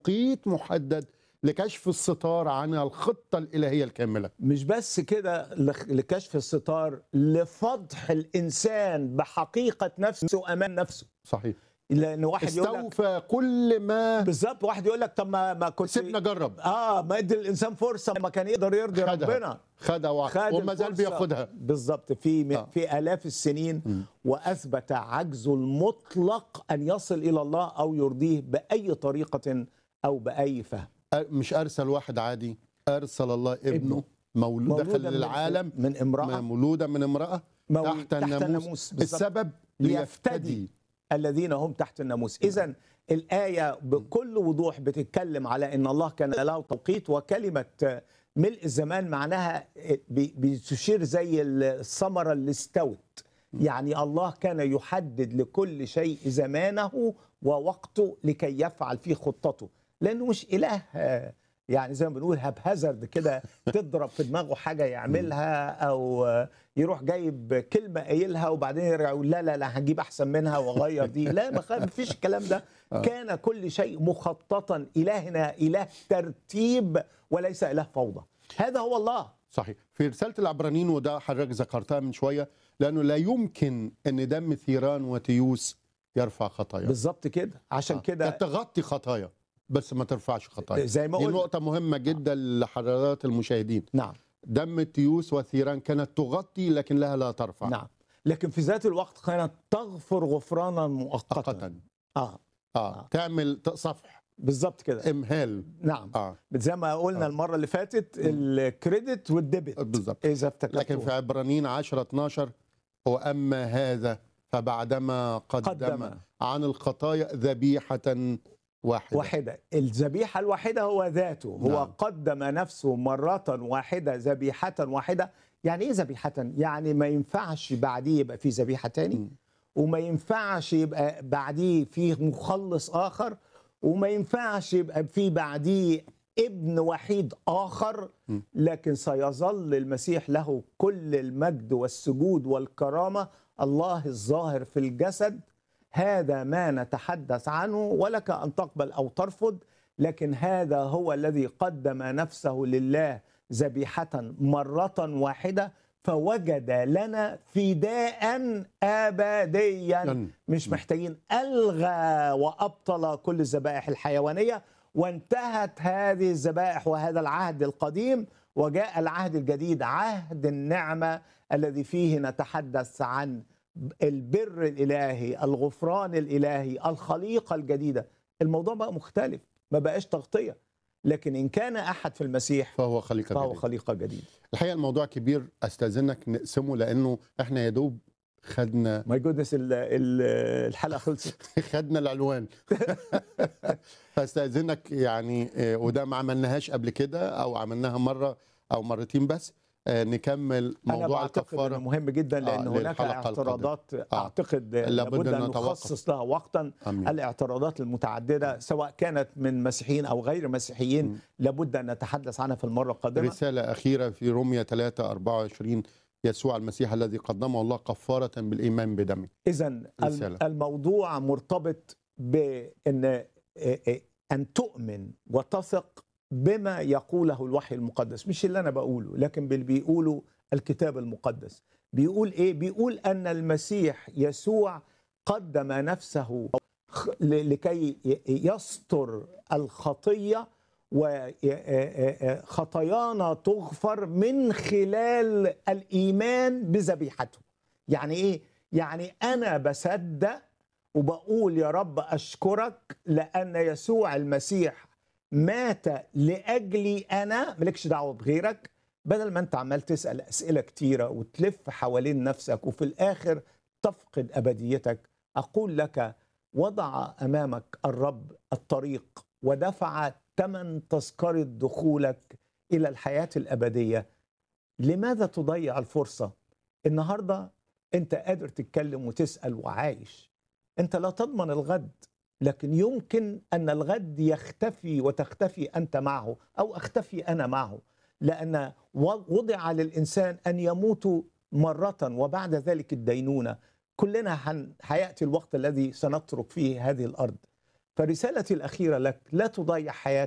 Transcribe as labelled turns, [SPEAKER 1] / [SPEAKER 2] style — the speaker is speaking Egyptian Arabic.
[SPEAKER 1] توقيت محدد لكشف الستار عن الخطة الإلهية الكاملة
[SPEAKER 2] مش بس كده لخ- لكشف الستار لفضح الانسان بحقيقه نفسه امام نفسه
[SPEAKER 1] صحيح
[SPEAKER 2] لان واحد يقول لك
[SPEAKER 1] استوفى كل ما
[SPEAKER 2] بالظبط واحد يقول لك طب ما ما كنت
[SPEAKER 1] سيبنا جرب
[SPEAKER 2] اه ما ادي الانسان فرصه ما كان يقدر يرضي
[SPEAKER 1] خدها.
[SPEAKER 2] ربنا
[SPEAKER 1] خدها وع-
[SPEAKER 2] خد
[SPEAKER 1] وما زال
[SPEAKER 2] الفرصة.
[SPEAKER 1] بياخدها
[SPEAKER 2] بالظبط في من
[SPEAKER 1] آه.
[SPEAKER 2] في الاف السنين واثبت عجزه المطلق ان يصل الى الله او يرضيه باي طريقه او باي فهم
[SPEAKER 1] أ- مش أرسل واحد عادي أرسل الله ابنه
[SPEAKER 2] ابنه.
[SPEAKER 1] مولود
[SPEAKER 2] مولودا
[SPEAKER 1] دخل
[SPEAKER 2] من-
[SPEAKER 1] للعالم
[SPEAKER 2] من امراه
[SPEAKER 1] مولودة من امرأة
[SPEAKER 2] مول-
[SPEAKER 1] تحت الناموس
[SPEAKER 2] بالظبط.
[SPEAKER 1] السبب
[SPEAKER 2] ليفتدي
[SPEAKER 1] ليفتدي
[SPEAKER 2] الذين هم تحت الناموس اذا الايه بكل وضوح بتتكلم على ان الله كان له توقيت وكلمه ملء الزمان معناها بي- بتشير زي الثمره اللي استوت يعني الله كان يحدد لكل شيء زمانه ووقته لكي يفعل فيه خطته لانه مش اله آه، يعني زي ما بنقول هاب هازارد كده تضرب في دماغه حاجه يعملها او آه، يروح جايب كلمه قايلها وبعدين يرجع يقول لا لا لا هجيب احسن منها واغير دي لا ما خ- ما فيش الكلام ده كان كل شيء مخططا الهنا اله ترتيب وليس اله فوضى هذا هو الله
[SPEAKER 1] صحيح في رسالة العبرانيين وده حضرتك ذكرتها من شوية لأنه لا يمكن أن دم ثيران وتيوس يرفع خطايا
[SPEAKER 2] بالظبط كده عشان
[SPEAKER 1] آه.
[SPEAKER 2] كده
[SPEAKER 1] كانت تغطي خطايا بس ما ترفعش خطايا
[SPEAKER 2] زي ما
[SPEAKER 1] دي
[SPEAKER 2] قلنا
[SPEAKER 1] نقطة مهمة جدا لحضرات المشاهدين
[SPEAKER 2] نعم
[SPEAKER 1] دم التيوس وثيران كانت تغطي لكن لها لا ترفع
[SPEAKER 2] نعم لكن في ذات الوقت كانت تغفر غفرانا مؤقتا
[SPEAKER 1] مؤقتا
[SPEAKER 2] اه
[SPEAKER 1] آه. تعمل ت- صفح
[SPEAKER 2] بالظبط كده
[SPEAKER 1] امهال
[SPEAKER 2] نعم
[SPEAKER 1] اه
[SPEAKER 2] زي ما قلنا
[SPEAKER 1] آه.
[SPEAKER 2] المره اللي فاتت الكريدت والديبت
[SPEAKER 1] بالظبط
[SPEAKER 2] اذا
[SPEAKER 1] لكن في
[SPEAKER 2] افتكرتوا
[SPEAKER 1] عبرانيين 10 12 واما هذا فبعدما قدم,
[SPEAKER 2] قدم
[SPEAKER 1] عن الخطايا ذبيحة واحدة
[SPEAKER 2] واحدة الذبيحة الواحدة هو ذاته هو
[SPEAKER 1] نعم.
[SPEAKER 2] قدم نفسه مرة واحدة ذبيحة واحدة يعني ايه ذبيحة يعني ما ينفعش بعديه يبقى في ذبيحة تاني
[SPEAKER 1] مم.
[SPEAKER 2] وما ينفعش يبقى بعديه في مخلص آخر وما ينفعش يبقى في بعديه ابن وحيد آخر
[SPEAKER 1] مم.
[SPEAKER 2] لكن سيظل المسيح له كل المجد والسجود والكرامة الله الظاهر في الجسد هذا ما نتحدث عنه ولك ان تقبل او ترفض لكن هذا هو الذي قدم نفسه لله ذبيحه مره واحده فوجد لنا فداء ابديا
[SPEAKER 1] جن.
[SPEAKER 2] مش محتاجين الغى وابطل كل الذبائح الحيوانيه وانتهت هذه الذبائح وهذا العهد القديم وجاء العهد الجديد عهد النعمه الذي فيه نتحدث عن البر الالهي الغفران الالهي الخليقه الجديده الموضوع بقى مختلف ما بقاش تغطيه لكن ان كان احد في المسيح
[SPEAKER 1] فهو خليقة
[SPEAKER 2] فهو
[SPEAKER 1] جديدة.
[SPEAKER 2] خليقه جديده
[SPEAKER 1] الحقيقة الموضوع كبير استاذنك نقسمه لانه احنا يا دوب خدنا
[SPEAKER 2] ماي جودنس الحلقه خلصت
[SPEAKER 1] خدنا العنوان فاستاذنك يعني آه، وده ما عملناهاش قبل كده او عملناها مرة او مرتين بس آه، نكمل
[SPEAKER 2] انا
[SPEAKER 1] موضوع
[SPEAKER 2] بعتقد انه
[SPEAKER 1] الكفارة
[SPEAKER 2] مهم جدا لان
[SPEAKER 1] آه،
[SPEAKER 2] هناك
[SPEAKER 1] للحلقة
[SPEAKER 2] اعتراضات اعتقد
[SPEAKER 1] لابد
[SPEAKER 2] لابد
[SPEAKER 1] أن
[SPEAKER 2] ان
[SPEAKER 1] نتوقف.
[SPEAKER 2] نخصص لها وقتا
[SPEAKER 1] امين
[SPEAKER 2] الاعتراضات المتعدده سواء كانت من مسيحيين او غير مسيحيين
[SPEAKER 1] م.
[SPEAKER 2] لابد ان نتحدث عنها في المره القادمه
[SPEAKER 1] رسالة أخيرة في رومية 3 24 يسوع المسيح الذي قدمه الله كفارة بالإيمان بدمه
[SPEAKER 2] اذا
[SPEAKER 1] رسالة.
[SPEAKER 2] الموضوع مرتبط بان ان تؤمن وتثق بما يقوله الوحي المقدس مش اللي انا بقوله لكن باللي بيقوله الكتاب المقدس بيقول ايه بيقول ان المسيح يسوع قدم نفسه خ- ل- لكي ي- يستر الخطيه وخطايانا تغفر من خلال الايمان بذبيحته يعني ايه يعني انا بصدق وبقول يا رب اشكرك لان يسوع المسيح مات لاجلي انا مالكش دعوه بغيرك بدل ما انت عمال تسال اسئله كتيره وتلف حوالين نفسك وفي الاخر تفقد ابديتك اقول لك وضع امامك الرب الطريق ودفع ثمن تذكره دخولك الى الحياه الابديه لماذا تضيع الفرصه النهارده انت قادر تتكلم وتسال وعايش انت لا تضمن الغد لكن يمكن ان الغد يختفي وتختفي انت معه او اختفي انا معه لان وضع للانسان ان يموت مره وبعد ذلك الدينونه كلنا هن- هياتي الوقت الذي سنترك فيه هذه الارض فرسالتي الأخيرة لك لا تضيع حياتك